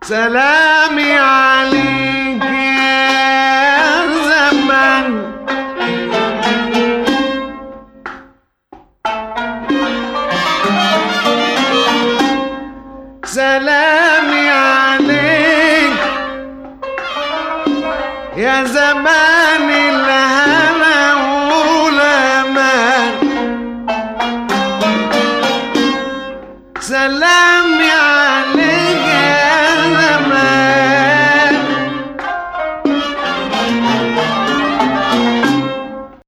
سلامي عليك يا زمان سلامي عليك يا زمان الهنا والامان سلامي عليك